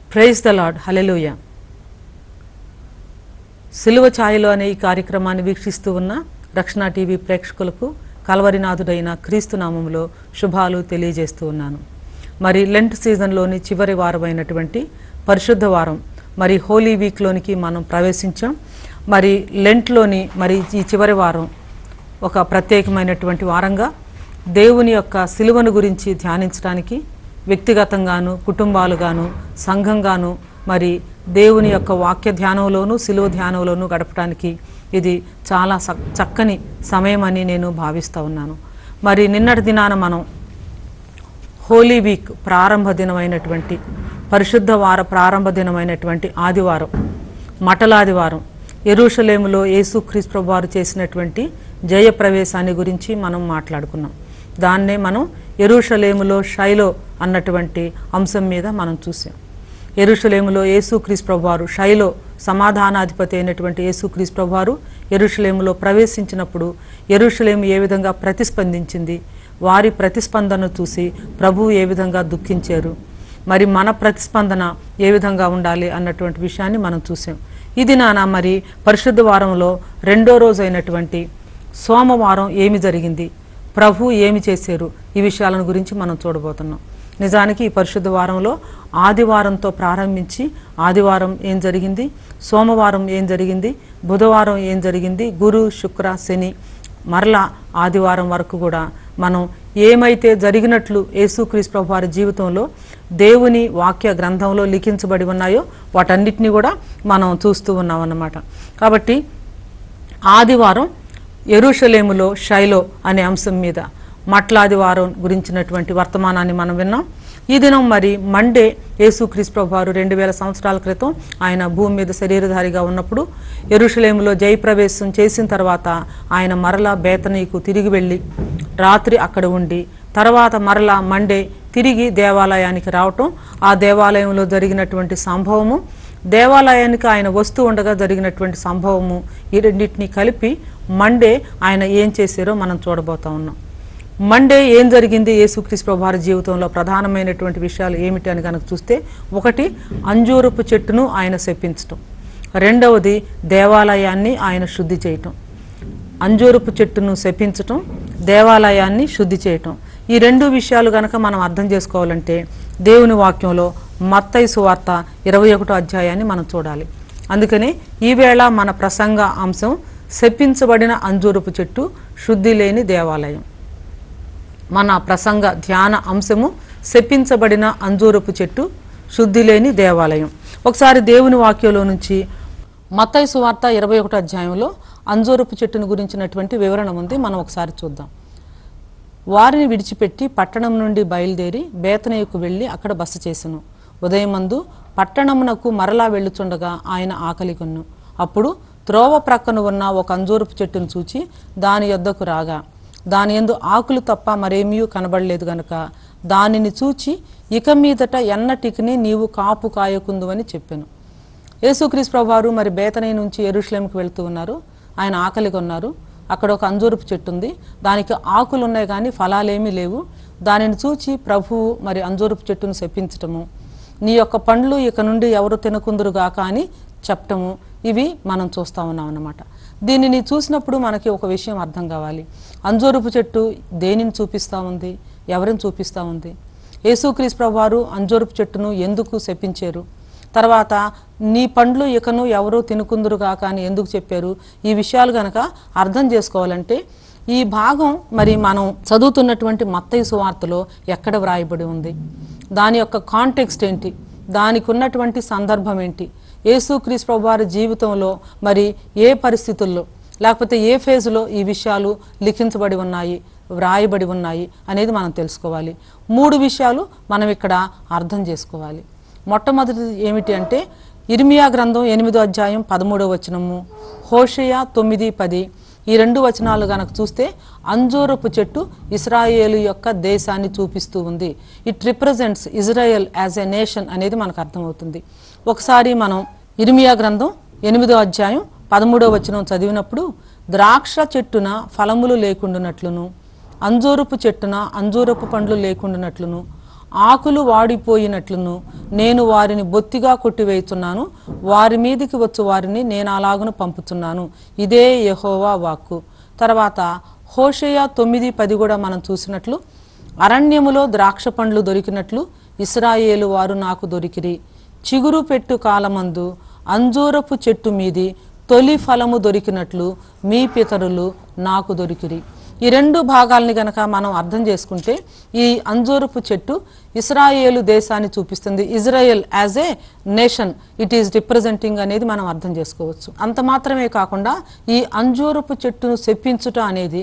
praise the lord hallelujah సిలువ ఛాయలో అనే ఈ కార్యక్రమాన్ని వీక్షిస్తూ ఉన్న రక్షణ టీవీ ప్రేక్షకులకు కలవరినాథుడైన క్రీస్తు నామములో శుభాలు తెలియజేస్తూ ఉన్నాను మరి లెంట్ సీజన్లోని చివరి వారమైనటువంటి పరిశుద్ధ వారం మరి హోలీ వీక్లోనికి మనం ప్రవేశించాం మరి లెంట్లోని మరి ఈ చివరి వారం ఒక ప్రత్యేకమైనటువంటి వారంగా దేవుని యొక్క సిలువను గురించి ధ్యానించడానికి వ్యక్తిగతంగాను కుటుంబాలుగాను సంఘంగాను మరి దేవుని యొక్క వాక్య ధ్యానంలోను సిలువ ధ్యానంలోను గడపడానికి ఇది చాలా స- చక్కని సమయం అని నేను భావిస్తూ ఉన్నాను మరి నిన్నటి దినాన మనం హోలీ వీక్ ప్రారంభ దినమైనటువంటి పరిశుద్ధ వార ప్రారంభ దినమైనటువంటి ఆదివారం మటలాదివారం ఎరుషలేములో యేసుక్రీస్తు ప్రభు వారు చేసినటువంటి జయ ప్రవేశాన్ని గురించి మనం మాట్లాడుకున్నాం దాన్నే మనం ఎరుషలేములో శైలో అన్నటువంటి అంశం మీద మనం చూసాం ఎరుషలేములో యేసుక్రీస్తు ప్రభువారు శైలో సమాధానాధిపతి అయినటువంటి యేసుక్రీస్తు ప్రభువారు ఎరుషలేములో ప్రవేశించినప్పుడు ఎరుషలేము ఏ విధంగా ప్రతిస్పందించింది వారి ప్రతిస్పందన చూసి ప్రభువు ఏ విధంగా దుఃఖించారు మరి మన ప్రతిస్పందన ఏ విధంగా ఉండాలి అన్నటువంటి విషయాన్ని మనం చూసాం ఇది నాన్న మరి పరిశుద్ధ వారంలో రెండో రోజు అయినటువంటి సోమవారం ఏమి జరిగింది ప్రభు ఏమి చేశారు ఈ విషయాలను గురించి మనం చూడబోతున్నాం నిజానికి ఈ పరిశుద్ధ వారంలో ఆదివారంతో ప్రారంభించి ఆదివారం ఏం జరిగింది సోమవారం ఏం జరిగింది బుధవారం ఏం జరిగింది గురు శుక్ర శని మరలా ఆదివారం వరకు కూడా మనం ఏమైతే జరిగినట్లు యేసుక్రీస్తు ప్రభు వారి జీవితంలో దేవుని వాక్య గ్రంథంలో లిఖించబడి ఉన్నాయో వాటన్నిటిని కూడా మనం చూస్తూ ఉన్నాం అన్నమాట కాబట్టి ఆదివారం ఎరుషలేములో శైలో అనే అంశం మీద మట్లాదివారం గురించినటువంటి వర్తమానాన్ని మనం విన్నాం ఈ దినం మరి మండే యేసుక్రీస్తు ప్రభు వారు రెండు వేల సంవత్సరాల క్రితం ఆయన భూమి మీద శరీరధారిగా ఉన్నప్పుడు ఎరుషలేములో జయప్రవేశం చేసిన తర్వాత ఆయన మరలా బేతనీకు తిరిగి వెళ్ళి రాత్రి అక్కడ ఉండి తర్వాత మరలా మండే తిరిగి దేవాలయానికి రావటం ఆ దేవాలయంలో జరిగినటువంటి సంభవము దేవాలయానికి ఆయన వస్తూ ఉండగా జరిగినటువంటి సంభవము ఈ రెండింటిని కలిపి మండే ఆయన ఏం చేశారో మనం చూడబోతా ఉన్నాం మండే ఏం జరిగింది యేసుక్రీస్తు ప్రభువారి జీవితంలో ప్రధానమైనటువంటి విషయాలు ఏమిటి అని కనుక చూస్తే ఒకటి అంజూరపు చెట్టును ఆయన శపించటం రెండవది దేవాలయాన్ని ఆయన శుద్ధి చేయటం అంజూరపు చెట్టును శపించటం దేవాలయాన్ని శుద్ధి చేయటం ఈ రెండు విషయాలు గనక మనం అర్థం చేసుకోవాలంటే దేవుని వాక్యంలో మత్తయి సువార్త ఇరవై ఒకటో అధ్యాయాన్ని మనం చూడాలి అందుకని ఈవేళ మన ప్రసంగ అంశం శపించబడిన అంజూరపు చెట్టు శుద్ధి లేని దేవాలయం మన ప్రసంగ ధ్యాన అంశము శపించబడిన అంజూరపు చెట్టు శుద్ధి లేని దేవాలయం ఒకసారి దేవుని వాక్యంలో నుంచి మత్తయి సువార్త ఇరవై ఒకటో అధ్యాయంలో అంజూరపు చెట్టును గురించినటువంటి వివరణ ఉంది మనం ఒకసారి చూద్దాం వారిని విడిచిపెట్టి పట్టణం నుండి బయలుదేరి బేతనయ్యకు వెళ్ళి అక్కడ బస చేసెను ఉదయమందు పట్టణమునకు మరలా వెళ్ళుచుండగా ఆయన ఆకలి కొన్ను అప్పుడు త్రోవ ప్రక్కన ఉన్న ఒక అంజూరపు చెట్టును చూచి దాని యొద్దకు రాగా దాని యందు ఆకులు తప్ప మరేమీ కనబడలేదు గనుక దానిని చూచి ఇక మీదట ఎన్నటికిని నీవు కాపు కాయకుందు అని చెప్పాను యేసుక్రీస్తు ప్రభువారు మరి బేతనై నుంచి ఎరుషలేంకి వెళ్తూ ఉన్నారు ఆయన ఆకలి కొన్నారు అక్కడ ఒక అంజూరపు చెట్టు ఉంది దానికి ఆకులు ఉన్నాయి కానీ ఫలాలేమీ లేవు దానిని చూచి ప్రభువు మరి అంజూరపు చెట్టును శపించటము నీ యొక్క పండ్లు ఇక నుండి ఎవరు తినకుందురుగాక అని చెప్పటము ఇవి మనం చూస్తా ఉన్నాం అన్నమాట దీనిని చూసినప్పుడు మనకి ఒక విషయం అర్థం కావాలి అంజూరపు చెట్టు దేనిని చూపిస్తా ఉంది ఎవరిని చూపిస్తా ఉంది యేసుక్రీస్తు ప్రభువారు అంజూరపు చెట్టును ఎందుకు శపించారు తర్వాత నీ పండ్లు ఇకను ఎవరు తినుకుందురుగాక అని ఎందుకు చెప్పారు ఈ విషయాలు గనక అర్థం చేసుకోవాలంటే ఈ భాగం మరి మనం చదువుతున్నటువంటి మత్తయి సువార్తలో ఎక్కడ వ్రాయబడి ఉంది దాని యొక్క కాంటెక్స్ట్ ఏంటి దానికి ఉన్నటువంటి సందర్భం ఏంటి యేసుక్రీస్తు ప్రభువారి జీవితంలో మరి ఏ పరిస్థితుల్లో లేకపోతే ఏ ఫేజ్లో ఈ విషయాలు లిఖించబడి ఉన్నాయి వ్రాయబడి ఉన్నాయి అనేది మనం తెలుసుకోవాలి మూడు విషయాలు మనం ఇక్కడ అర్థం చేసుకోవాలి మొట్టమొదటిది ఏమిటి అంటే ఇర్మియా గ్రంథం ఎనిమిదో అధ్యాయం పదమూడో వచనము హోషయ తొమ్మిది పది ఈ రెండు వచనాలు గనక చూస్తే అంజూరపు చెట్టు ఇస్రాయేలు యొక్క దేశాన్ని చూపిస్తూ ఉంది it represents Israel as a nation అనేది మనకు అర్థమవుతుంది ఒకసారి మనం ఇర్మియా గ్రంథం ఎనిమిదో అధ్యాయం పదమూడో వచనం చదివినప్పుడు ద్రాక్ష చెట్టున ఫలములు లేకుండానట్లును అంజూరపు చెట్టున అంజూరపు పండ్లు లేకుండానట్లును ఆకులు వాడిపోయినట్లును నేను వారిని బొత్తిగా కొట్టివేయుచున్నాను వారి మీదికి వచ్చు వారిని నేను అలాగును పంపుతున్నాను ఇదే యెహోవా వాక్కు తర్వాత హోషేయ తొమ్మిది పది కూడా మనం చూసినట్లు అరణ్యములో ద్రాక్ష పండ్లు దొరికినట్లు ఇస్రాయేలు వారు నాకు దొరికిరి చిగురు పెట్టు కాలమందు అంజూరపు చెట్టు మీది తొలి ఫలము దొరికినట్లు మీ పితరులు నాకు దొరికిరి ఈ రెండు భాగాల్ని గనక మనం అర్థం చేసుకుంటే ఈ అంజూరపు చెట్టు ఇస్రాయేలు దేశాన్ని చూపిస్తుంది Israel as a nation it is representing అనేది మనం అర్థం చేసుకోవచ్చు అంత మాత్రమే కాకుండా ఈ అంజూరపు చెట్టును చెప్పించుట అనేది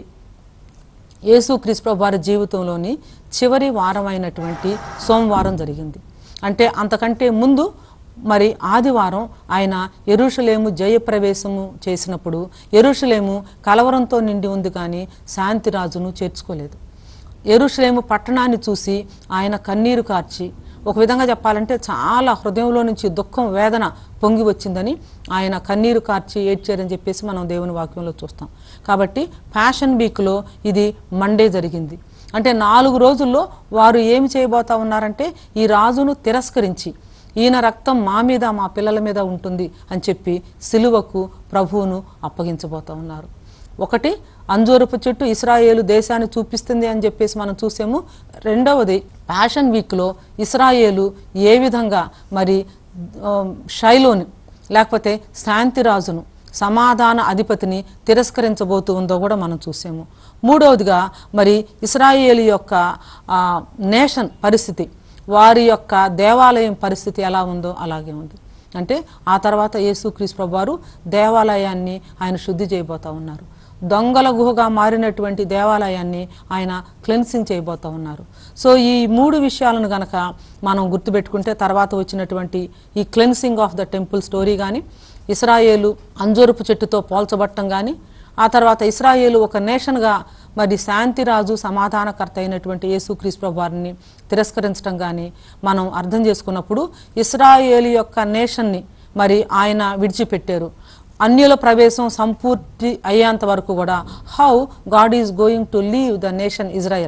యేసుక్రీస్తు వారి జీవితంలోని చివరి వారమైనటువంటి సోమవారం జరిగింది అంటే అంతకంటే ముందు మరి ఆదివారం ఆయన ఎరుషలేము జయప్రవేశము చేసినప్పుడు ఎరుషలేము కలవరంతో నిండి ఉంది కానీ శాంతిరాజును చేర్చుకోలేదు ఎరుషలేము పట్టణాన్ని చూసి ఆయన కన్నీరు కార్చి ఒక విధంగా చెప్పాలంటే చాలా హృదయంలో నుంచి దుఃఖం వేదన పొంగి వచ్చిందని ఆయన కన్నీరు కార్చి ఏడ్చారని చెప్పేసి మనం దేవుని వాక్యంలో చూస్తాం కాబట్టి ఫ్యాషన్ వీక్లో ఇది మండే జరిగింది అంటే నాలుగు రోజుల్లో వారు ఏమి చేయబోతా ఉన్నారంటే ఈ రాజును తిరస్కరించి ఈయన రక్తం మా మీద మా పిల్లల మీద ఉంటుంది అని చెప్పి సిలువకు ప్రభువును అప్పగించబోతా ఉన్నారు ఒకటి అంజూరపు చెట్టు ఇస్రాయేలు దేశాన్ని చూపిస్తుంది అని చెప్పేసి మనం చూసాము రెండవది ప్యాషన్ వీక్లో ఇస్రాయేలు ఏ విధంగా మరి ఆ, షైలోని లేకపోతే శాంతిరాజును సమాధాన అధిపతిని తిరస్కరించబోతూ ఉందో కూడా మనం చూసాము మూడవదిగా మరి ఇస్రాయేలు యొక్క ఆ, నేషన్ పరిస్థితి వారి యొక్క దేవాలయం పరిస్థితి ఎలా ఉందో అలాగే ఉంది అంటే ఆ తర్వాత యేసుక్రీస్తు ప్రభు వారు దేవాలయాన్ని ఆయన శుద్ధి చేయబోతా ఉన్నారు దొంగల గుహగా మారినటువంటి దేవాలయాన్ని ఆయన క్లెన్సింగ్ చేయబోతా ఉన్నారు సో ఈ మూడు విషయాలను గనక మనం గుర్తుపెట్టుకుంటే తర్వాత వచ్చినటువంటి ఈ cleansing of the temple story కానీ ఇస్రాయేలు అంజూరపు చెట్టుతో పోల్చబట్టం కానీ ఆ తర్వాత ఇస్రాయేలు ఒక నేషన్గా మరి శాంతిరాజు సమాధానకర్త అయినటువంటి యేసుక్రీస్తు ప్రభు వారిని తిరస్కరించడం కానీ మనం అర్థం చేసుకున్నప్పుడు ఇస్రాయేలు యొక్క నేషన్ని మరి ఆయన విడిచిపెట్టారు అన్యుల ప్రవేశం సంపూర్తి అయ్యేంత వరకు కూడా how God is going to leave the nation Israel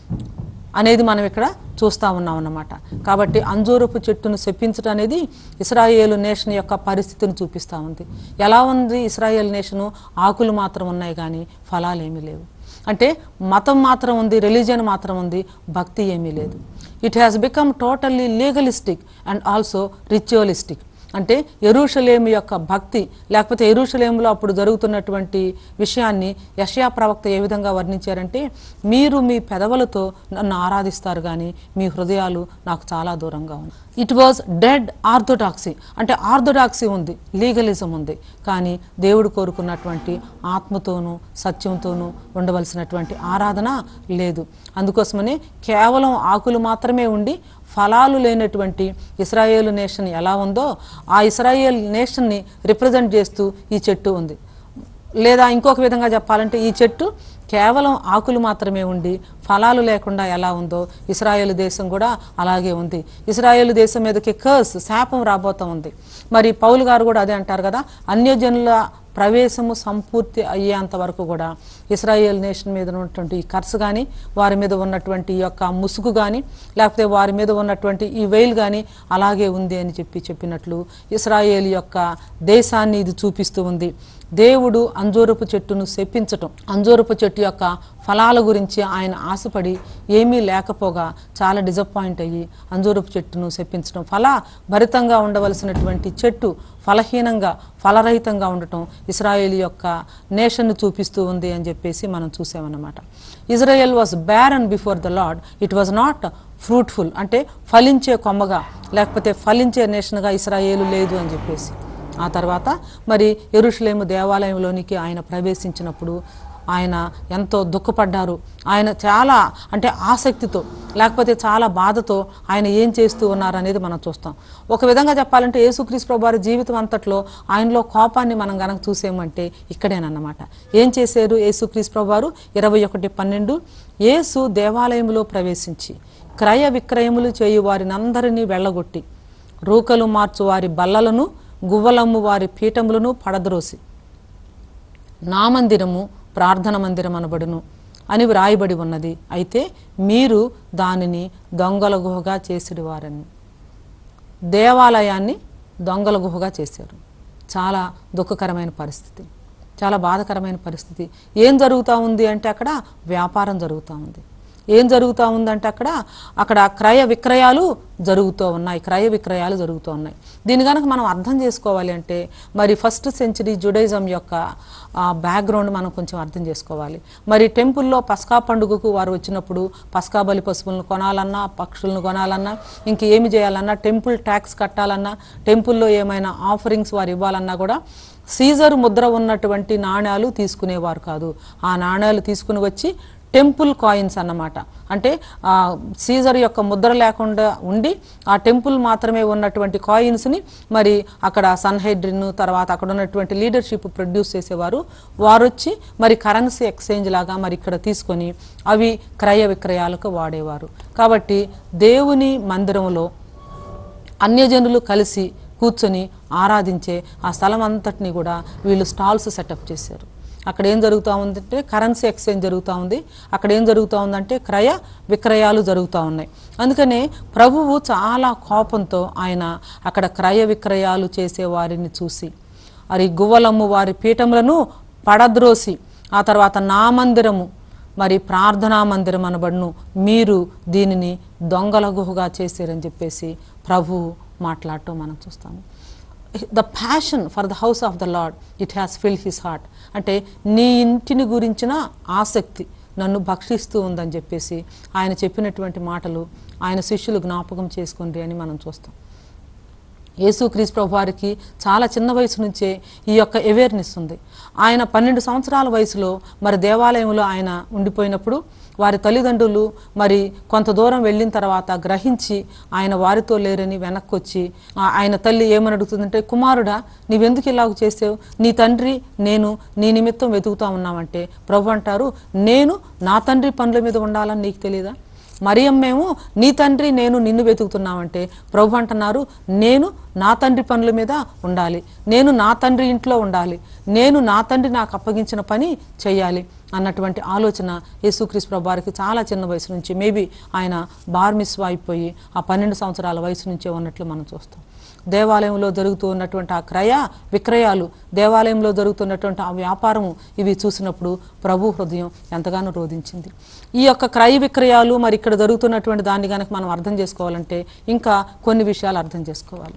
అనేది మనం ఇక్కడ చూస్తూ ఉన్నాం అన్నమాట కాబట్టి అంజూరపు చెట్టును చెప్పించడం అనేది ఇస్రాయేలు నేషన్ యొక్క పరిస్థితిని చూపిస్తూ ఉంది ఎలా ఉంది ఇస్రాయేల్ నేషను ఆకులు మాత్రం ఉన్నాయి కానీ ఫలాలు ఏమీ లేవు అంటే మతం మాత్రం ఉంది రిలీజియన్ మాత్రం ఉంది భక్తి ఏమీ లేదు it has become totally legalistic and also ritualistic అంటే ఎరుషలేము యొక్క భక్తి లేకపోతే ఎరుషలేములో అప్పుడు జరుగుతున్నటువంటి విషయాన్ని యషయా ప్రవక్త ఏ విధంగా వర్ణించారంటే మీరు మీ పెదవులతో నన్ను ఆరాధిస్తారు కానీ మీ హృదయాలు నాకు చాలా దూరంగా ఉంది ఇట్ వాజ్ డెడ్ ఆర్థోడాక్సీ అంటే ఆర్థోడాక్సీ ఉంది లీగలిజం ఉంది కానీ దేవుడు కోరుకున్నటువంటి ఆత్మతోనూ సత్యంతోనూ ఉండవలసినటువంటి ఆరాధన లేదు అందుకోసమని కేవలం ఆకులు మాత్రమే ఉండి ఫలాలు లేనటువంటి ఇస్రాయేల్ నేషన్ ఎలా ఉందో ఆ ఇస్రాయేల్ నేషన్ని రిప్రజెంట్ చేస్తూ ఈ చెట్టు ఉంది లేదా ఇంకొక విధంగా చెప్పాలంటే ఈ చెట్టు కేవలం ఆకులు మాత్రమే ఉండి ఫలాలు లేకుండా ఎలా ఉందో ఇస్రాయేల్ దేశం కూడా అలాగే ఉంది ఇస్రాయేల్ దేశం మీదకి కర్స్ శాపం రాబోతా ఉంది మరి పౌలు గారు కూడా అదే అంటారు కదా అన్యజనుల ప్రవేశము సంపూర్తి అయ్యేంత వరకు కూడా ఇస్రాయేల్ నేషన్ మీద ఉన్నటువంటి ఈ కర్స్ కానీ వారి మీద ఉన్నటువంటి ఈ యొక్క ముసుగు కానీ లేకపోతే వారి మీద ఉన్నటువంటి ఈ వెయిల్ కానీ అలాగే ఉంది అని చెప్పి చెప్పినట్లు ఇస్రాయేల్ యొక్క దేశాన్ని ఇది చూపిస్తూ ఉంది దేవుడు అంజూరపు చెట్టును శపించటం అంజూరపు చెట్టు యొక్క ఫలాల గురించి ఆయన ఆశపడి ఏమీ లేకపోగా చాలా డిసప్పాయింట్ అయ్యి అంజూరపు చెట్టును శపించడం ఫల భరితంగా ఉండవలసినటువంటి చెట్టు ఫలహీనంగా ఫలరహితంగా ఉండటం ఇస్రాయేల్ యొక్క నేషన్ను చూపిస్తూ ఉంది అని చెప్పేసి మనం చూసామన్నమాట Israel was barren before the Lord it was not fruitful అంటే ఫలించే కొమ్మగా లేకపోతే ఫలించే నేషన్గా ఇస్రాయేలు లేదు అని చెప్పేసి ఆ తర్వాత మరి ఎరుషులేము దేవాలయంలోనికి ఆయన ప్రవేశించినప్పుడు ఆయన ఎంతో దుఃఖపడ్డారు ఆయన చాలా అంటే ఆసక్తితో లేకపోతే చాలా బాధతో ఆయన ఏం చేస్తూ ఉన్నారు అనేది మనం చూస్తాం ఒక విధంగా చెప్పాలంటే యేసుక్రీస్తు ప్రభు వారి జీవితం అంతట్లో ఆయనలో కోపాన్ని మనం గనక చూసామంటే ఇక్కడేనన్నమాట ఏం చేశారు యేసుక్రీస్తు ప్రభు వారు ఇరవై ఒకటి పన్నెండు యేసు దేవాలయంలో ప్రవేశించి క్రయ విక్రయములు చేయు వారినందరినీ వెళ్ళగొట్టి రూకలు మార్చు వారి బల్లలను గువ్వలమ్ము వారి పీఠములను పడద్రోసి నా మందిరము ప్రార్థన మందిరం అనబడును అని వ్రాయబడి ఉన్నది అయితే మీరు దానిని దొంగల గుహగా చేసిడివారని దేవాలయాన్ని దొంగల గుహగా చేశారు చాలా దుఃఖకరమైన పరిస్థితి చాలా బాధకరమైన పరిస్థితి ఏం జరుగుతూ ఉంది అంటే అక్కడ వ్యాపారం జరుగుతూ ఉంది ఏం జరుగుతూ ఉందంటే అక్కడ అక్కడ క్రయ విక్రయాలు జరుగుతూ ఉన్నాయి క్రయ విక్రయాలు జరుగుతూ ఉన్నాయి దీని కనుక మనం అర్థం చేసుకోవాలి అంటే మరి ఫస్ట్ సెంచరీ జుడైజం యొక్క బ్యాక్గ్రౌండ్ మనం కొంచెం అర్థం చేసుకోవాలి మరి టెంపుల్లో పస్కా పండుగకు వారు వచ్చినప్పుడు పస్కా బలి పశువులను కొనాలన్నా పక్షులను కొనాలన్నా ఇంక ఏమి చేయాలన్నా టెంపుల్ ట్యాక్స్ కట్టాలన్నా టెంపుల్లో ఏమైనా ఆఫరింగ్స్ వారు ఇవ్వాలన్నా కూడా సీజర్ ముద్ర ఉన్నటువంటి నాణ్యాలు తీసుకునేవారు కాదు ఆ నాణ్యాలు తీసుకుని వచ్చి టెంపుల్ కాయిన్స్ అన్నమాట అంటే ఆ సీజర్ యొక్క ముద్ర లేకుండా ఉండి ఆ టెంపుల్ మాత్రమే ఉన్నటువంటి కాయిన్స్ని మరి అక్కడ సన్హైడ్రిన్ తర్వాత అక్కడ ఉన్నటువంటి లీడర్షిప్ ప్రొడ్యూస్ చేసేవారు వారు వచ్చి మరి కరెన్సీ ఎక్స్చేంజ్ లాగా మరి ఇక్కడ తీసుకొని అవి క్రయ విక్రయాలకు వాడేవారు కాబట్టి దేవుని మందిరంలో అన్యజనులు కలిసి కూర్చొని ఆరాధించే ఆ స్థలం అంతటిని కూడా వీళ్ళు స్టాల్స్ సెటప్ చేశారు అక్కడ ఏం జరుగుతూ ఉందంటే కరెన్సీ ఎక్స్చేంజ్ జరుగుతూ ఉంది అక్కడ ఏం జరుగుతూ ఉందంటే క్రయ విక్రయాలు జరుగుతూ ఉన్నాయి అందుకనే ప్రభువు చాలా కోపంతో ఆయన అక్కడ క్రయ విక్రయాలు చేసే వారిని చూసి మరి గువ్వలమ్ము వారి పీఠములను పడద్రోసి ఆ తర్వాత నా మందిరము మరి ప్రార్థనా మందిరం అనబడును మీరు దీనిని దొంగల గుహగా చేశారని చెప్పేసి ప్రభువు మాట్లాడటం మనం చూస్తాము the passion for the house of the Lord it has fill his heart అంటే నీ ఇంటిని గురించిన ఆసక్తి నన్ను భక్షిస్తూ ఉందని చెప్పేసి ఆయన చెప్పినటువంటి మాటలు ఆయన శిష్యులు జ్ఞాపకం చేసుకుంది అని మనం చూస్తాం యేసుక్రీస్తు ప్రభు వారికి చాలా చిన్న వయసు నుంచే ఈ యొక్క అవేర్నెస్ ఉంది ఆయన పన్నెండు సంవత్సరాల వయసులో మరి దేవాలయంలో ఆయన ఉండిపోయినప్పుడు వారి తల్లిదండ్రులు మరి కొంత దూరం వెళ్ళిన తర్వాత గ్రహించి ఆయన వారితో లేరని వెనక్కి వచ్చి ఆ- ఆయన తల్లి ఏమని అడుగుతుందంటే కుమారుడా నీవెందుకు ఇలాగ చేసావు నీ తండ్రి నేను నీ నిమిత్తం వెతుకుతా ఉన్నామంటే ప్రభు అంటారు నేను నా తండ్రి పనుల మీద ఉండాలని నీకు తెలియదా మరియమ్మేమో నీ తండ్రి నేను నిన్ను వెతుకుతున్నామంటే ప్రభు అంటున్నారు నేను నా తండ్రి పనుల మీద ఉండాలి నేను నా తండ్రి ఇంట్లో ఉండాలి నేను నా తండ్రి నాకు అప్పగించిన పని చేయాలి అన్నటువంటి ఆలోచన యేసుక్రీస్తు ప్రభు వారికి చాలా చిన్న వయసు నుంచి మేబీ ఆయన బార్మిస్వా అయిపోయి ఆ పన్నెండు సంవత్సరాల వయసు నుంచే ఉన్నట్లు మనం చూస్తాం దేవాలయంలో జరుగుతూ ఉన్నటువంటి ఆ క్రయ విక్రయాలు దేవాలయంలో జరుగుతున్నటువంటి ఆ వ్యాపారము ఇవి చూసినప్పుడు ప్రభు హృదయం ఎంతగానో రోధించింది ఈ యొక్క క్రయ విక్రయాలు మరి ఇక్కడ జరుగుతున్నటువంటి దాన్ని కనుక మనం అర్థం చేసుకోవాలంటే ఇంకా కొన్ని విషయాలు అర్థం చేసుకోవాలి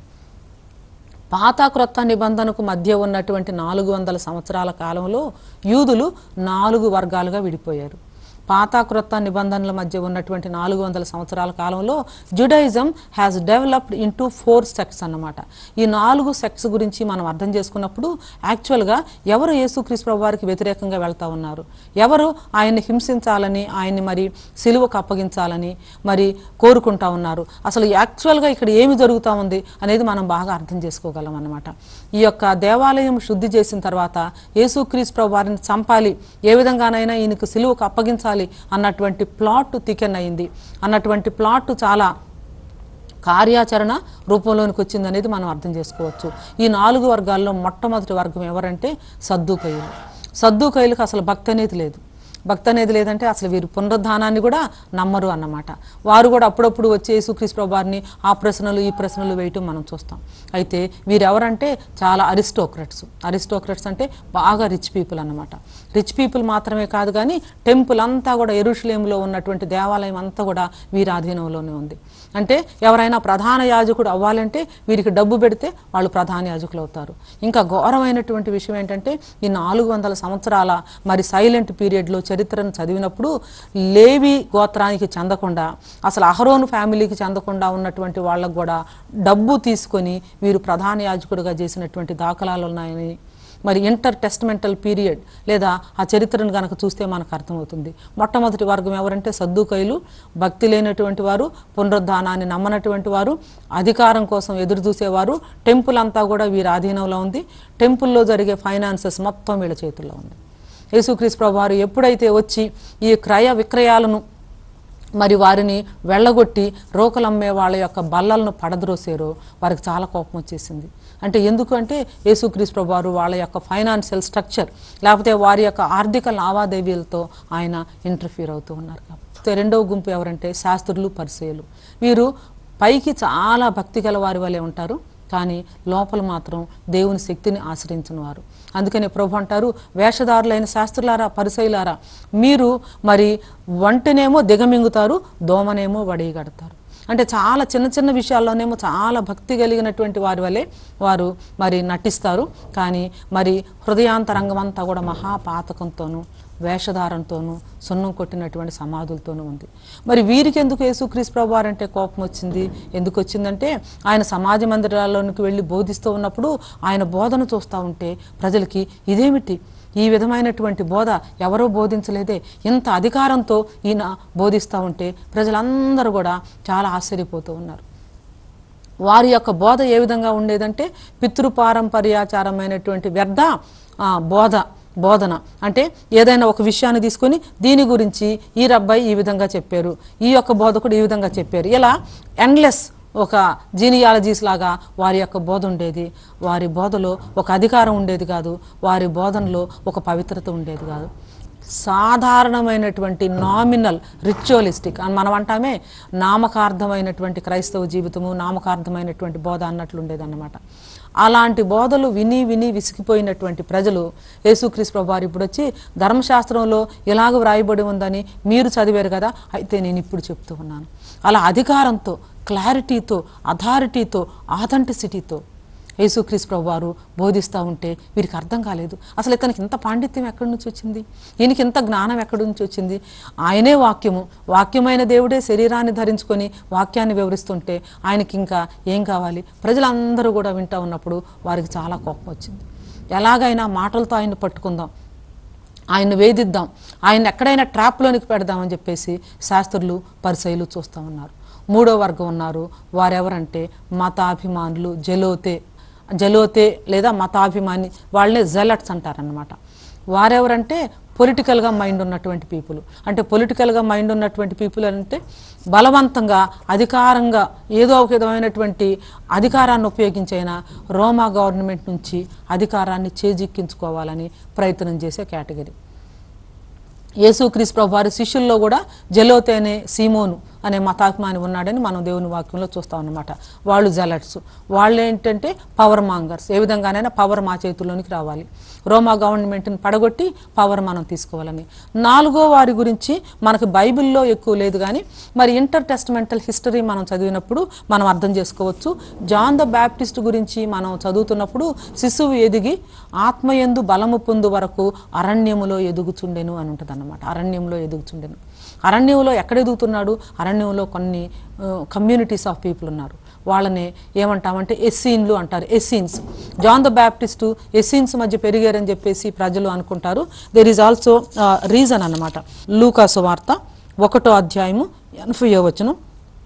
పాత క్రొత్త నిబంధనకు మధ్య ఉన్నటువంటి నాలుగు వందల సంవత్సరాల కాలంలో యూదులు నాలుగు వర్గాలుగా విడిపోయారు పాత క్రొత్త నిబంధనల మధ్య ఉన్నటువంటి నాలుగు వందల సంవత్సరాల కాలంలో Judaism has developed into four sects అన్నమాట ఈ నాలుగు సెక్ట్స్ గురించి మనం అర్థం చేసుకున్నప్పుడు యాక్చువల్గా ఎవరు యేసుక్రీస్తు ప్రభు వారికి వ్యతిరేకంగా వెళ్తా ఉన్నారు ఎవరు ఆయన్ని హింసించాలని ఆయన్ని మరి సిలువకు అప్పగించాలని మరి కోరుకుంటా ఉన్నారు అసలు యాక్చువల్గా ఇక్కడ ఏమి జరుగుతూ ఉంది అనేది మనం బాగా అర్థం చేసుకోగలం అన్నమాట ఈ యొక్క దేవాలయం శుద్ధి చేసిన తర్వాత యేసుక్రీస్తు ప్రభు వారిని చంపాలి ఏ విధంగానైనా ఈయనకు సిలువకు అప్పగించాలి అన్నటువంటి ప్లాట్ తికెన్ అయింది అన్నటువంటి ప్లాట్ చాలా కార్యాచరణ రూపంలోనికి వచ్చింది అనేది మనం అర్థం చేసుకోవచ్చు ఈ నాలుగు వర్గాల్లో మొట్టమొదటి వర్గం ఎవరంటే సద్దుకయ్యలు సద్దుకయ్యలకు అసలు భక్తి అనేది లేదు భక్తి అనేది లేదంటే అసలు వీరు పునరుద్ధానాన్ని కూడా నమ్మరు అన్నమాట వారు కూడా అప్పుడప్పుడు వచ్చి యేసుక్రీస్తు ప్రభు వారిని ఆ ప్రశ్నలు ఈ ప్రశ్నలు వేయటం మనం చూస్తాం అయితే వీరెవరంటే చాలా అరిస్టోక్రట్స్ అరిస్టోక్రట్స్ అంటే బాగా రిచ్ పీపుల్ అన్నమాట రిచ్ పీపుల్ మాత్రమే కాదు కానీ టెంపుల్ అంతా కూడా ఎరుషులేంలో ఉన్నటువంటి దేవాలయం అంతా కూడా వీరి ఆధీనంలోనే ఉంది అంటే ఎవరైనా ప్రధాన యాజకుడు అవ్వాలంటే వీరికి డబ్బు పెడితే వాళ్ళు ప్రధాన యాజకులు అవుతారు ఇంకా ఘోరమైనటువంటి విషయం ఏంటంటే ఈ నాలుగు వందల సంవత్సరాల మరి సైలెంట్ పీరియడ్లో చరిత్రను చదివినప్పుడు లేవి గోత్రానికి చెందకుండా అసలు అహరోను ఫ్యామిలీకి చెందకుండా ఉన్నటువంటి వాళ్ళకు కూడా డబ్బు తీసుకొని వీరు ప్రధాన యాజకుడిగా చేసినటువంటి దాఖలాలు ఉన్నాయని మరి ఇంటర్ టెస్ట్మెంటల్ పీరియడ్ లేదా ఆ చరిత్రను గనక చూస్తే మనకు అర్థమవుతుంది మొట్టమొదటి వర్గం ఎవరంటే సద్దుకైలు భక్తి లేనటువంటి వారు పునరుద్ధానాన్ని నమ్మనటువంటి వారు అధికారం కోసం ఎదురు చూసేవారు టెంపుల్ అంతా కూడా వీరి ఆధీనంలో ఉంది టెంపుల్లో జరిగే ఫైనాన్సెస్ మొత్తం వీళ్ళ చేతుల్లో ఉంది యేసుక్రీస్తు ప్రభు వారు ఎప్పుడైతే వచ్చి ఈ క్రయ విక్రయాలను మరి వారిని వెళ్ళగొట్టి రోకలమ్మే వాళ్ళ యొక్క బల్లలను పడద్రోసారో వారికి చాలా కోపం వచ్చేసింది అంటే ఎందుకు అంటే యేసుక్రీస్తు ప్రభు వారు వాళ్ళ యొక్క ఫైనాన్షియల్ స్ట్రక్చర్ లేకపోతే వారి యొక్క ఆర్థిక లావాదేవీలతో ఆయన ఇంటర్ఫీర్ అవుతూ ఉన్నారు కాబట్టి రెండవ గుంపు ఎవరంటే శాస్త్రులు పరిచయులు వీరు పైకి చాలా భక్తి గల వారి వలె ఉంటారు కానీ లోపల మాత్రం దేవుని శక్తిని ఆశ్రయించిన వారు అందుకనే ప్రభు అంటారు వేషధారులైన శాస్త్రులారా పరిసయులారా మీరు మరి వంటనేమో దిగమింగుతారు దోమనేమో వడిగడతారు అంటే చాలా చిన్న చిన్న విషయాల్లోనేమో చాలా భక్తి కలిగినటువంటి వారి వలె వారు మరి నటిస్తారు కానీ మరి హృదయాంతరంగం అంతా కూడా మహాపాతకంతోనూ వేషధారంతోనూ సున్నం కొట్టినటువంటి సమాధులతోనూ ఉంది మరి వీరికి ఎందుకు యేసుక్రీస్తు ప్రభు వారంటే కోపం వచ్చింది ఎందుకు వచ్చిందంటే ఆయన సమాజ మందిరాల్లోనికి వెళ్ళి బోధిస్తూ ఉన్నప్పుడు ఆయన బోధన చూస్తూ ఉంటే ప్రజలకి ఇదేమిటి ఈ విధమైనటువంటి బోధ ఎవరో బోధించలేదే ఇంత అధికారంతో ఈయన బోధిస్తూ ఉంటే ప్రజలందరూ కూడా చాలా ఆశ్చర్యపోతూ ఉన్నారు వారి యొక్క బోధ ఏ విధంగా ఉండేదంటే పితృపారంపర్యాచారమైనటువంటి వ్యర్థ ఆ, బోధ బోధన అంటే ఏదైనా ఒక విషయాన్ని తీసుకొని దీని గురించి ఈ రబ్బాయి ఈ విధంగా చెప్పారు ఈ యొక్క బోధకుడు ఈ విధంగా చెప్పారు ఇలా ఎండ్లెస్ ఒక జీనియాలజీస్ లాగా వారి యొక్క బోధ ఉండేది వారి బోధలో ఒక అధికారం ఉండేది కాదు వారి బోధనలో ఒక పవిత్రత ఉండేది కాదు సాధారణమైనటువంటి నామినల్ రిచువలిస్టిక్ అని మనం అంటామే నామకార్థమైనటువంటి క్రైస్తవ జీవితము నామకార్థమైనటువంటి బోధ అన్నట్లు ఉండేదన్నమాట అలాంటి బోధలు విని విని విసిగిపోయినటువంటి ప్రజలు యేసుక్రీస్తు ప్రభు వారు ఇప్పుడు వచ్చి ధర్మశాస్త్రంలో ఇలాగ వ్రాయబడి ఉందని మీరు చదివారు కదా అయితే నేను ఇప్పుడు చెప్తూ ఉన్నాను అలా అధికారంతో క్లారిటీతో అథారిటీతో ఆథెంటిసిటీతో యేసుక్రీస్తు ప్రభు వారు బోధిస్తూ ఉంటే వీరికి అర్థం కాలేదు అసలు ఇతనికి ఇంత పాండిత్యం ఎక్కడి నుంచి వచ్చింది ఈయనకి ఇంత జ్ఞానం ఎక్కడి నుంచి వచ్చింది ఆయనే వాక్యము వాక్యమైన దేవుడే శరీరాన్ని ధరించుకొని వాక్యాన్ని వివరిస్తుంటే ఆయనకి ఇంకా ఏం కావాలి ప్రజలందరూ కూడా వింటూ ఉన్నప్పుడు వారికి చాలా కోపం వచ్చింది ఎలాగైనా మాటలతో ఆయన్ని పట్టుకుందాం ఆయన్ని వేధిద్దాం ఆయన ఎక్కడైనా ట్రాప్లోనికి పెడదామని చెప్పేసి శాస్త్రులు పరిశైలు చూస్తూ ఉన్నారు మూడో వర్గం ఉన్నారు వారెవరంటే మతాభిమానులు జలోతే జలోతే లేదా మతాభిమాని వాళ్ళనే జెలట్స్ అంటారనమాట వారెవరంటే పొలిటికల్గా మైండ్ ఉన్నటువంటి పీపుల్ అంటే పొలిటికల్గా మైండ్ ఉన్నటువంటి పీపుల్ అంటే బలవంతంగా అధికారంగా ఏదో ఒక విధమైనటువంటి అధికారాన్ని ఉపయోగించైనా రోమా గవర్నమెంట్ నుంచి అధికారాన్ని చేజిక్కించుకోవాలని ప్రయత్నం చేసే కేటగిరీ యేసుక్రీస్తు ప్రభు వారి శిష్యుల్లో కూడా జలోతే అనే సీమోను అనే మతాత్మాని ఉన్నాడని మనం దేవుని వాక్యంలో చూస్తాం అన్నమాట వాళ్ళు జలట్స్ వాళ్ళు ఏంటంటే పవర్ మాంగర్స్ ఏ విధంగానైనా పవర్ మా చేతుల్లోనికి రావాలి రోమా గవర్నమెంట్ని పడగొట్టి పవర్ మనం తీసుకోవాలని నాలుగో వారి గురించి మనకు బైబిల్లో ఎక్కువ లేదు కానీ మరి ఇంటర్ టెస్టమెంటల్ హిస్టరీ మనం చదివినప్పుడు మనం అర్థం చేసుకోవచ్చు జాన్ ద బ్యాప్టిస్ట్ గురించి మనం చదువుతున్నప్పుడు శిశువు ఎదిగి ఆత్మయందు బలము పొందు వరకు అరణ్యములో ఎదుగుచుండెను అని ఉంటుంది అన్నమాట అరణ్యంలో ఎదుగుచుండెను అరణ్యంలో ఎక్కడ ఎదుగుతున్నాడు అరణ్యంలో కొన్ని కమ్యూనిటీస్ ఆఫ్ పీపుల్ ఉన్నారు వాళ్ళని ఏమంటామంటే ఎస్సీన్లు అంటారు Essenes John the Baptist Essenes మధ్య పెరిగారని చెప్పేసి ప్రజలు అనుకుంటారు దెర్ ఈజ్ ఆల్సో రీజన్ అన్నమాట లూకాసు వార్త ఒకటో అధ్యాయము ఎనభై వచనం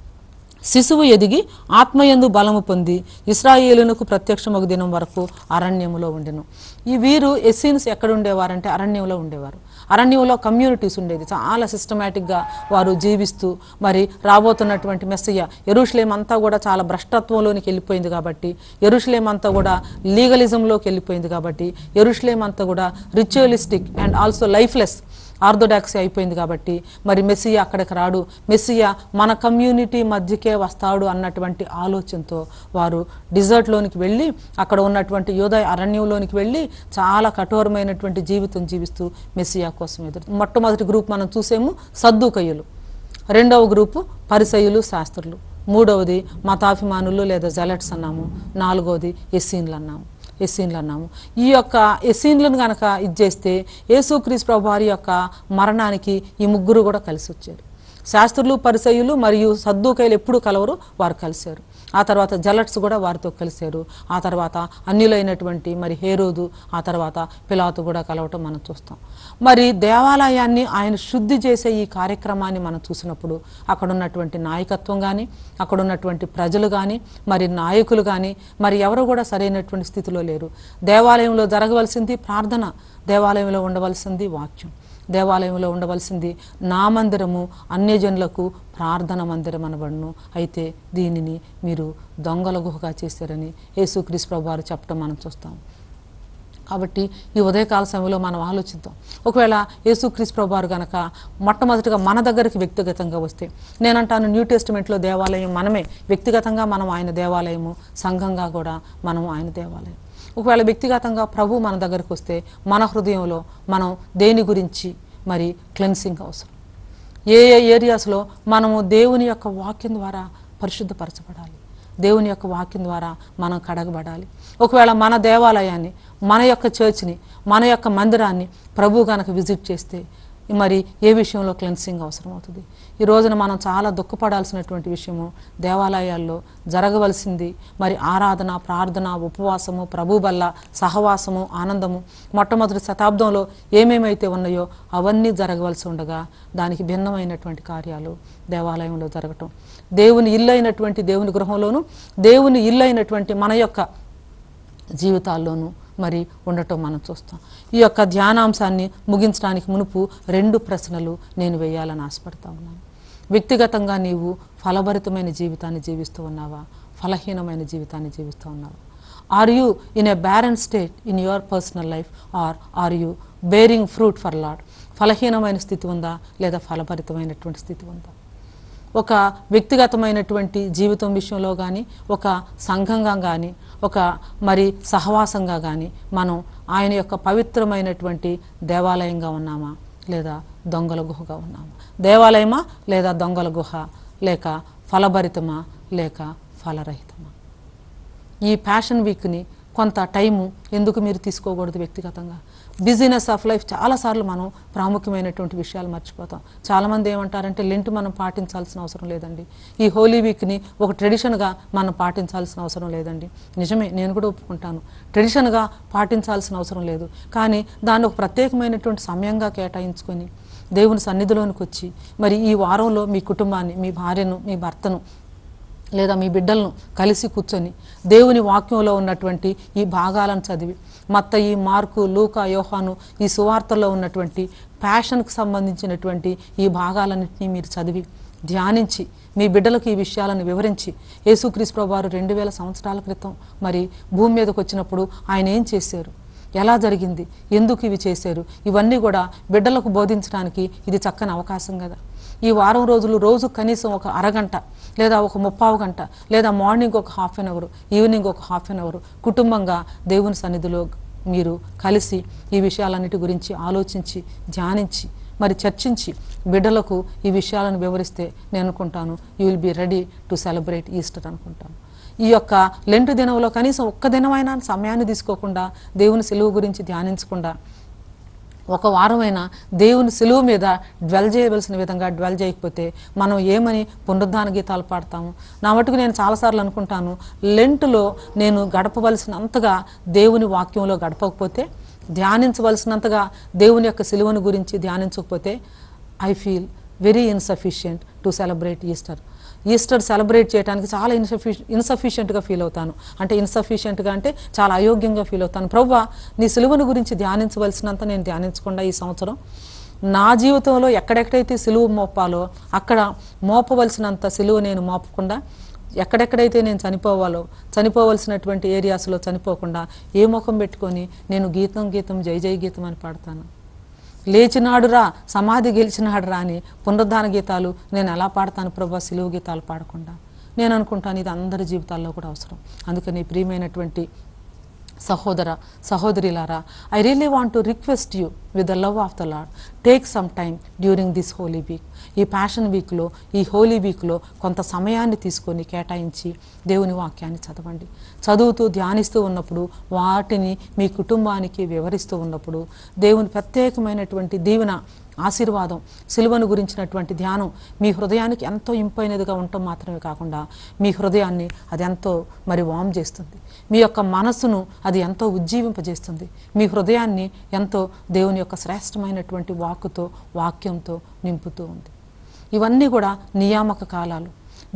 శిశువు ఎదిగి ఆత్మయందు బలము పొంది ఇస్రాయేలునకు ప్రత్యక్షమగు దినం వరకు అరణ్యములో ఉండెను ఈ వీరు ఎస్సీన్స్ ఎక్కడ ఉండేవారంటే అరణ్యంలో ఉండేవారు అరణ్యంలో కమ్యూనిటీస్ ఉండేది చాలా సిస్టమేటిక్గా వారు జీవిస్తూ మరి రాబోతున్నటువంటి మెస్సయ్య ఎరుషులేం అంతా కూడా చాలా భ్రష్టత్వంలోనికి వెళ్ళిపోయింది కాబట్టి ఎరుషులేం అంతా కూడా లీగలిజంలోకి వెళ్ళిపోయింది కాబట్టి ఎరుషులేం అంతా కూడా ritualistic and also lifeless orthodoxy అయిపోయింది కాబట్టి మరి మెస్సియా అక్కడికి రాడు మెస్సియా మన కమ్యూనిటీ మధ్యకే వస్తాడు అన్నటువంటి ఆలోచనతో వారు డిజర్ట్లోనికి వెళ్ళి అక్కడ ఉన్నటువంటి యోధ అరణ్యంలోనికి వెళ్ళి చాలా కఠోరమైనటువంటి జీవితం జీవిస్తూ మెస్సియా కోసం ఎదురు మొట్టమొదటి గ్రూప్ మనం చూసేము సద్దుకయ్యులు రెండవ గ్రూపు పరిసయులు శాస్త్రులు మూడవది మతాభిమానులు లేదా జెలట్స్ అన్నాము నాలుగవది ఎస్సీన్లు అన్నాము ఎస్సీన్లు అన్నాము ఈ యొక్క ఎస్సీన్లను కనుక ఇది చేస్తే యేసుక్రీస్ ప్రభు వారి యొక్క మరణానికి ఈ ముగ్గురు కూడా కలిసి వచ్చారు శాస్త్రులు పరిసయులు మరియు సద్దుకైలు ఎప్పుడు కలవరు వారు కలిశారు ఆ తర్వాత జలట్స్ కూడా వారితో కలిశారు ఆ తర్వాత అన్యులైనటువంటి మరి హేరోదు ఆ తర్వాత పిలాతు కూడా కలవటం మనం చూస్తాం మరి దేవాలయాన్ని ఆయన శుద్ధి చేసే ఈ కార్యక్రమాన్ని మనం చూసినప్పుడు అక్కడ ఉన్నటువంటి నాయకత్వం కానీ అక్కడ ఉన్నటువంటి ప్రజలు కానీ మరి నాయకులు కానీ మరి ఎవరు కూడా సరైనటువంటి స్థితిలో లేరు దేవాలయంలో జరగవలసింది ప్రార్థన దేవాలయంలో ఉండవలసింది వాక్యం దేవాలయంలో ఉండవలసింది నా మందిరము అన్యజనులకు ప్రార్థన మందిరం అనబడును అయితే దీనిని మీరు దొంగల గుహగా చేశారని యేసుక్రీస్తు ప్రభు వారు చెప్పడం మనం చూస్తాం కాబట్టి ఈ ఉదయకాల సమయంలో మనం ఆలోచిద్దాం ఒకవేళ యేసుక్రీస్తు ప్రభువారు గనక మొట్టమొదటిగా మన దగ్గరికి వ్యక్తిగతంగా వస్తే నేనంటాను న్యూ టెస్టిమెంట్లో దేవాలయం మనమే వ్యక్తిగతంగా మనం ఆయన దేవాలయము సంఘంగా కూడా మనం ఆయన దేవాలయం ఒకవేళ వ్యక్తిగతంగా ప్రభు మన దగ్గరికి వస్తే మన హృదయంలో మనం దేని గురించి మరి క్లెన్సింగ్ అవసరం ఏ ఏ ఏరియాస్లో మనము దేవుని యొక్క వాక్యం ద్వారా పరిశుద్ధపరచబడాలి దేవుని యొక్క వాక్యం ద్వారా మనం కడగబడాలి ఒకవేళ మన దేవాలయాన్ని మన యొక్క చర్చ్ని మన యొక్క మందిరాన్ని ప్రభు గనక విజిట్ చేస్తే మరి ఏ విషయంలో క్లెన్సింగ్ అవసరం అవుతుంది ఈ రోజున మనం చాలా దుఃఖపడాల్సినటువంటి విషయము దేవాలయాల్లో జరగవలసింది మరి ఆరాధన ప్రార్థన ఉపవాసము ప్రభు బల్ల సహవాసము ఆనందము మొట్టమొదటి శతాబ్దంలో ఏమేమైతే ఉన్నాయో అవన్నీ జరగవలసి ఉండగా దానికి భిన్నమైనటువంటి కార్యాలు దేవాలయంలో జరగటం దేవుని ఇల్లు అయినటువంటి దేవుని గృహంలోను దేవుని ఇల్లు అయినటువంటి మన యొక్క జీవితాల్లోనూ మరి ఉండటం మనం చూస్తాం ఈ యొక్క ధ్యానాంశాన్ని ముగించడానికి మునుపు రెండు ప్రశ్నలు నేను వేయాలని ఆశపడతా ఉన్నాను వ్యక్తిగతంగా నీవు ఫలభరితమైన జీవితాన్ని జీవిస్తూ ఉన్నావా ఫలహీనమైన జీవితాన్ని జీవిస్తూ ఉన్నావా are you in a barren state in your personal life are are you bearing fruit for Lord ఫలహీనమైన స్థితి ఉందా లేదా ఫలభరితమైనటువంటి స్థితి ఉందా ఒక వ్యక్తిగతమైనటువంటి జీవితం విషయంలో కానీ ఒక సంఘంగా కానీ ఒక మరి సహవాసంగా కానీ మనం ఆయన యొక్క పవిత్రమైనటువంటి దేవాలయంగా ఉన్నామా లేదా దొంగల గుహగా ఉన్నామా దేవాలయమా లేదా దొంగల గుహ లేక ఫలభరితమా లేక ఫలరహితమా ఈ ప్యాషన్ వీక్ని కొంత టైము ఎందుకు మీరు తీసుకోకూడదు వ్యక్తిగతంగా బిజినెస్ ఆఫ్ లైఫ్ చాలాసార్లు మనం ప్రాముఖ్యమైనటువంటి విషయాలు మర్చిపోతాం చాలామంది ఏమంటారంటే లెంట్ మనం పాటించాల్సిన అవసరం లేదండి ఈ హోలీ వీక్ని ఒక ట్రెడిషన్గా మనం పాటించాల్సిన అవసరం లేదండి నిజమే నేను కూడా ఒప్పుకుంటాను ట్రెడిషన్గా పాటించాల్సిన అవసరం లేదు కానీ దాన్ని ఒక ప్రత్యేకమైనటువంటి సమయంగా కేటాయించుకొని దేవుని సన్నిధిలోనికి వచ్చి మరి ఈ వారంలో మీ కుటుంబాన్ని మీ భార్యను మీ భర్తను లేదా మీ బిడ్డలను కలిసి కూర్చొని దేవుని వాక్యంలో ఉన్నటువంటి ఈ భాగాలను చదివి మత్త ఈ మార్కు లూకా యోహాను ఈ సువార్తల్లో ఉన్నటువంటి ప్యాషన్కి సంబంధించినటువంటి ఈ భాగాలన్నింటినీ మీరు చదివి ధ్యానించి మీ బిడ్డలకు ఈ విషయాలను వివరించి యేసుక్రీస్తు ప్రభువారు రెండు వేల సంవత్సరాల క్రితం మరి భూమి మీదకి వచ్చినప్పుడు ఆయన ఏం చేశారు ఎలా జరిగింది ఎందుకు ఇవి చేశారు ఇవన్నీ కూడా బిడ్డలకు బోధించడానికి ఇది చక్కని అవకాశం కదా ఈ వారం రోజులు రోజు కనీసం ఒక అరగంట లేదా ఒక ముప్పావు గంట లేదా మార్నింగ్ ఒక హాఫ్ అన్ అవర్ ఈవినింగ్ ఒక హాఫ్ అన్ అవర్ కుటుంబంగా దేవుని సన్నిధిలో మీరు కలిసి ఈ విషయాలన్నిటి గురించి ఆలోచించి ధ్యానించి మరి చర్చించి బిడ్డలకు ఈ విషయాలను వివరిస్తే నేను అనుకుంటాను you will be ready to celebrate Easter అనుకుంటాను ఈ యొక్క లెంటు దినంలో కనీసం ఒక్క దినమైనా సమయాన్ని తీసుకోకుండా దేవుని సెలువు గురించి ధ్యానించకుండా ఒక వారమైనా దేవుని సెలువు మీద డ్వెల్ చేయవలసిన విధంగా డ్వెల్ చేయకపోతే మనం ఏమని పునరుద్ధాన గీతాలు పాడతాము నా మటుకు నేను చాలాసార్లు అనుకుంటాను లెంటులో నేను గడపవలసినంతగా దేవుని వాక్యంలో గడపకపోతే ధ్యానించవలసినంతగా దేవుని యొక్క సిలువను గురించి ధ్యానించకపోతే I feel very insufficient to celebrate Easter Easter celebrate చేయడానికి చాలా ఇన్సఫిషి ఇన్సఫిషియెంట్గా ఫీల్ అవుతాను అంటే ఇన్సఫిషియెంట్గా అంటే చాలా అయోగ్యంగా ఫీల్ అవుతాను ప్రభా నీ సిలువను గురించి ధ్యానించవలసినంత నేను ధ్యానించకుండా ఈ సంవత్సరం నా జీవితంలో ఎక్కడెక్కడైతే సిలువ మోపాలో అక్కడ మోపవలసినంత సిలువ నేను మోపకుండా ఎక్కడెక్కడైతే నేను చనిపోవాలో చనిపోవలసినటువంటి ఏరియాస్లో చనిపోకుండా ఏ ముఖం పెట్టుకొని నేను గీతం గీతం జై జై గీతం అని పాడతాను లేచినాడురా సమాధి గెలిచినాడురా అని పునరుద్ధాన గీతాలు నేను ఎలా పాడతాను ప్రభా సిలువు గీతాలు పాడకుండా నేను అనుకుంటాను ఇది అందరి జీవితాల్లో కూడా అవసరం అందుకని ప్రియమైనటువంటి సహోదర సహోదరిలారా I really want to request you with the love of the Lord take some time during this holy week ఈ ప్యాషన్ వీక్లో ఈ హోలీ వీక్లో కొంత సమయాన్ని తీసుకొని కేటాయించి దేవుని వాక్యాన్ని చదవండి చదువుతూ ధ్యానిస్తూ ఉన్నప్పుడు వాటిని మీ కుటుంబానికి వివరిస్తూ ఉన్నప్పుడు దేవుని ప్రత్యేకమైనటువంటి దీవెన ఆశీర్వాదం సిలువను గురించినటువంటి ధ్యానం మీ హృదయానికి ఎంతో ఇంపైనదిగా ఉండటం మాత్రమే కాకుండా మీ హృదయాన్ని అది ఎంతో మరి వామ్ చేస్తుంది మీ యొక్క మనస్సును అది ఎంతో ఉజ్జీవింపజేస్తుంది మీ హృదయాన్ని ఎంతో దేవుని యొక్క శ్రేష్టమైనటువంటి వాక్కుతో వాక్యంతో నింపుతూ ఉంది ఇవన్నీ కూడా నియామక కాలాలు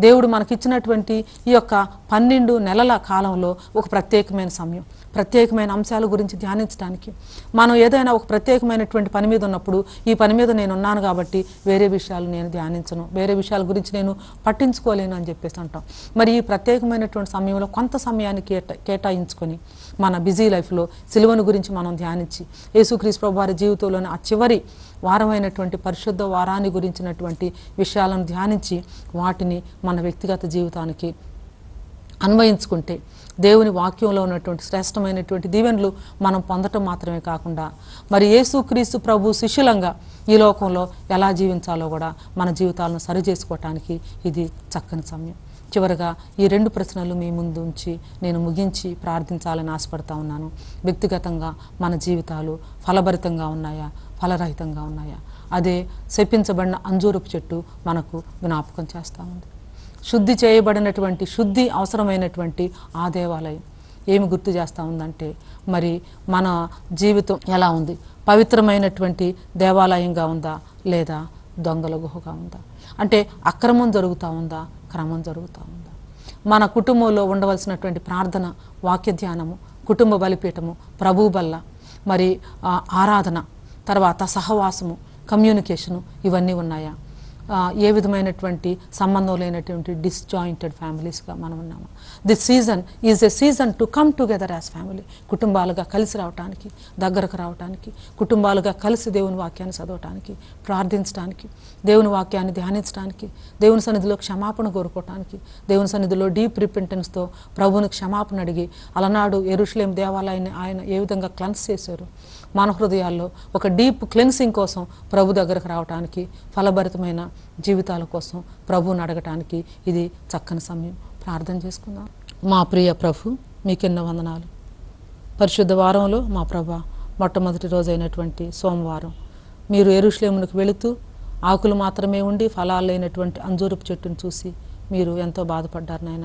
దేవుడు మనకిచ్చినటువంటి ఈ యొక్క పన్నెండు నెలల కాలంలో ఒక ప్రత్యేకమైన సమయం ప్రత్యేకమైన అంశాల గురించి ధ్యానించడానికి మనం ఏదైనా ఒక ప్రత్యేకమైనటువంటి పని మీద ఉన్నప్పుడు ఈ పని మీద నేను ఉన్నాను కాబట్టి వేరే విషయాలు నేను ధ్యానించను వేరే విషయాల గురించి నేను పట్టించుకోలేను అని చెప్పేసి అంటాం మరి ఈ ప్రత్యేకమైనటువంటి సమయంలో కొంత సమయాన్ని కేటా కేటాయించుకొని మన బిజీ లైఫ్లో సిలువను గురించి మనం ధ్యానించి యేసుక్రీస్తు ప్రభు వారి జీవితంలోని ఆ చివరి వారమైనటువంటి పరిశుద్ధ వారాన్ని గురించినటువంటి విషయాలను ధ్యానించి వాటిని మన వ్యక్తిగత జీవితానికి అన్వయించుకుంటే దేవుని వాక్యంలో ఉన్నటువంటి శ్రేష్టమైనటువంటి దీవెనలు మనం పొందటం మాత్రమే కాకుండా మరి యేసుక్రీస్తు ప్రభు శిష్యులంగా ఈ లోకంలో ఎలా జీవించాలో కూడా మన జీవితాలను సరి చేసుకోవటానికి ఇది చక్కని సమయం చివరగా ఈ రెండు ప్రశ్నలు మీ ముందు ఉంచి నేను ముగించి ప్రార్థించాలని ఆశపడతా ఉన్నాను వ్యక్తిగతంగా మన జీవితాలు ఫలభరితంగా ఉన్నాయా ఫలరహితంగా ఉన్నాయా అదే శపించబడిన అంజూరపు చెట్టు మనకు జ్ఞాపకం చేస్తూ ఉంది శుద్ధి చేయబడినటువంటి శుద్ధి అవసరమైనటువంటి ఆ దేవాలయం ఏమి గుర్తు చేస్తూ ఉందంటే మరి మన జీవితం ఎలా ఉంది పవిత్రమైనటువంటి దేవాలయంగా ఉందా లేదా దొంగల గుహగా ఉందా అంటే అక్రమం జరుగుతూ ఉందా క్రమం జరుగుతూ ఉందా మన కుటుంబంలో ఉండవలసినటువంటి ప్రార్థన వాక్య ధ్యానము కుటుంబ బలిపీఠము ప్రభు బల్ల మరి ఆ, ఆరాధన తర్వాత సహవాసము కమ్యూనికేషను ఇవన్నీ ఉన్నాయా ఆ, ఏ విధమైనటువంటి సంబంధం లేనటువంటి డిస్జాయింటెడ్ ఫ్యామిలీస్గా మనం ఉన్నాము this season is a season to come together as family కుటుంబాలుగా కలిసి రావటానికి దగ్గరకు రావటానికి కుటుంబాలుగా కలిసి దేవుని వాక్యాన్ని చదవటానికి ప్రార్థించడానికి దేవుని వాక్యాన్ని ధ్యానించడానికి దేవుని సన్నిధిలో క్షమాపణ కోరుకోవటానికి దేవుని సన్నిధిలో డీప్ రిపెంటెన్స్తో ప్రభువుని క్షమాపణ అడిగి అలనాడు ఎరుషులేం దేవాలయాన్ని ఆయన ఏ విధంగా క్లన్స్ చేశారు మన హృదయాల్లో ఒక డీప్ క్లెన్సింగ్ కోసం ప్రభు దగ్గరకు రావడానికి ఫలభరితమైన జీవితాల కోసం ప్రభువుని అడగటానికి ఇది చక్కని సమయం ప్రార్థన చేసుకుందాం మా ప్రియ ప్రభు మీకెన్నో వందనాలు పరిశుద్ధ వారంలో మా ప్రభ మొట్టమొదటి రోజైనటువంటి సోమవారం మీరు ఎరుషులేమునికి వెళుతూ ఆకులు మాత్రమే ఉండి ఫలాలు లేనటువంటి అంజూరపు చెట్టును చూసి మీరు ఎంతో బాధపడ్డారు నాయన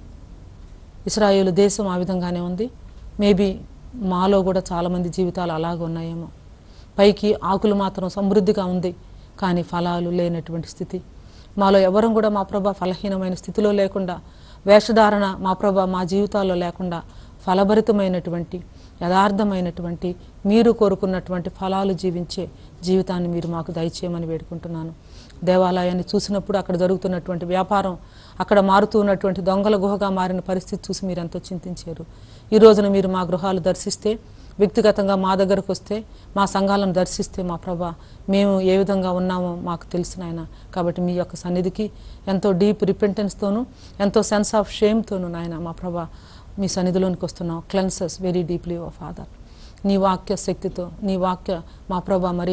ఇస్రాయేలు దేశం ఆ విధంగానే ఉంది మేబీ మాలో కూడా చాలామంది జీవితాలు అలాగే ఉన్నాయేమో పైకి ఆకులు మాత్రం సమృద్ధిగా ఉంది కానీ ఫలాలు లేనటువంటి స్థితి మాలో ఎవరం కూడా మా ప్రభ ఫలహీనమైన స్థితిలో లేకుండా వేషధారణ మా ప్రభ మా జీవితాల్లో లేకుండా ఫలభరితమైనటువంటి యథార్థమైనటువంటి మీరు కోరుకున్నటువంటి ఫలాలు జీవించే జీవితాన్ని మీరు మాకు దయచేయమని వేడుకుంటున్నాను దేవాలయాన్ని చూసినప్పుడు అక్కడ జరుగుతున్నటువంటి వ్యాపారం అక్కడ మారుతూ ఉన్నటువంటి దొంగల గుహగా మారిన పరిస్థితి చూసి మీరు ఎంతో చింతించారు ఈ రోజున మీరు మా గృహాలు దర్శిస్తే వ్యక్తిగతంగా మా దగ్గరకు వస్తే మా సంఘాలను దర్శిస్తే మా ప్రభా మేము ఏ విధంగా ఉన్నామో మాకు తెలిసిన ఆయన కాబట్టి మీ యొక్క సన్నిధికి ఎంతో డీప్ రిపెంటెన్స్తోనూ ఎంతో సెన్స్ ఆఫ్ షేమ్తోనూ నాయన మా ప్రభా మీ సన్నిధిలోనికి వస్తున్నాం cleanses very deeply O Father నీ వాక్య శక్తితో నీ వాక్య మా ప్రభా మరి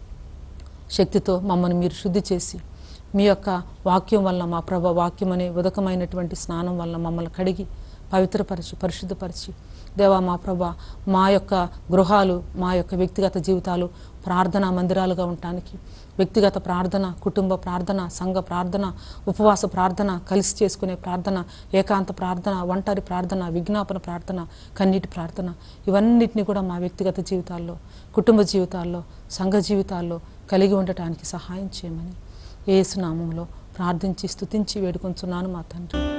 శక్తితో మమ్మల్ని మీరు శుద్ధి చేసి మీ యొక్క వాక్యం వల్ల మా ప్రభ వాక్యం అనే ఉదకమైనటువంటి స్నానం వల్ల మమ్మల్ని కడిగి పవిత్రపరిచి పరిశుద్ధపరిచి దేవా మా ప్రభ మా యొక్క గృహాలు మా యొక్క వ్యక్తిగత జీవితాలు ప్రార్థనా మందిరాలుగా ఉండటానికి వ్యక్తిగత ప్రార్థన కుటుంబ ప్రార్థన సంఘ ప్రార్థన ఉపవాస ప్రార్థన కలిసి చేసుకునే ప్రార్థన ఏకాంత ప్రార్థన ఒంటరి ప్రార్థన విజ్ఞాపన ప్రార్థన కన్నీటి ప్రార్థన ఇవన్నిటిని కూడా మా వ్యక్తిగత జీవితాల్లో కుటుంబ జీవితాల్లో సంఘ జీవితాల్లో కలిగి ఉండటానికి సహాయం చేయమని ఏసునామంలో ప్రార్థించి స్తుతించి వేడుకొంచున్నాను మా తండ్రి